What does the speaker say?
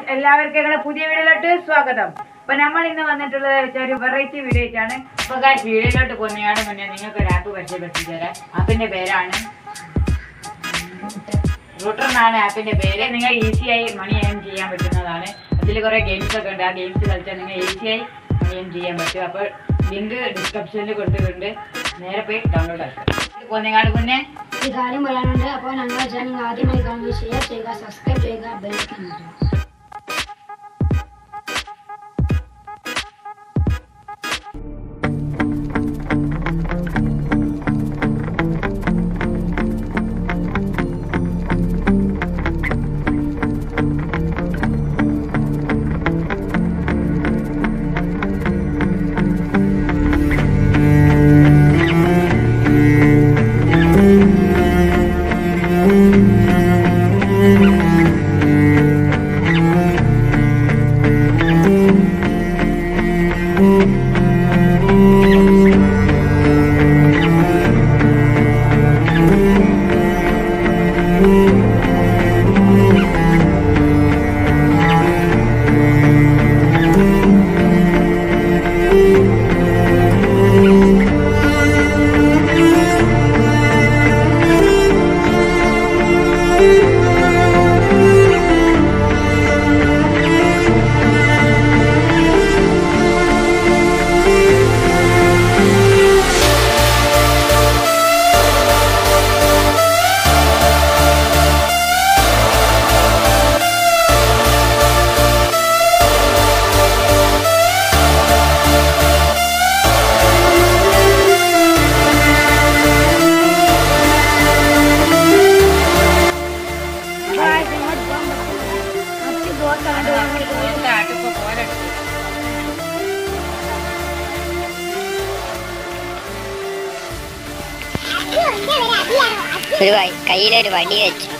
എല്ലാവർക്കും ഞങ്ങളുടെ പുതിയ വീഡിയോയിലോട്ട് സ്വാഗതം അപ്പൊ നമ്മൾ ഇന്ന് വന്നിട്ടുള്ളത് വെച്ചാൽ ഒരു വെറൈറ്റി വീഡിയോ ആയിട്ടാണ് അപ്പൊ ഗായ്സ് വീഡിയോയിലോട്ട് പോകുന്നതാണ് മുന്നേ നിങ്ങൾക്ക് ഒരു ആപ്പ് പരിചയപ്പെടുത്തി തരാം ആപ്പിന്റെ പേരാണ് റൂട്ടർ എന്നാണ് ആപ്പിന്റെ പേര് നിങ്ങൾ ഈസി ആയി മണി ഏൺ ചെയ്യാൻ പറ്റുന്നതാണ് അതിൽ കുറെ ഗെയിംസ് ഒക്കെ ഉണ്ട് ആ ഗെയിംസ് കളിച്ചാൽ നിങ്ങൾ ഈസി ആയി മണി ഏൺ ചെയ്യാൻ പറ്റും അപ്പോൾ ലിങ്ക് ഡിസ്ക്രിപ്ഷനിൽ കൊടുത്തിട്ടുണ്ട് നേരെ പോയി ഡൗൺലോഡ് ആക്കാം പോകുന്നതിനാട് മുന്നേ ഒരു കാര്യം പറയാനുണ്ട് അപ്പോൾ ഞങ്ങളുടെ ചാനൽ ആദ്യമായി കാണുന്നത് ഷെയർ ചെയ്യുക സബ്സ്ക്രൈബ് ചെയ്യുക ബെൽക്കൺ ഒരു വ- കയ്യിലൊരു വടി വെച്ചു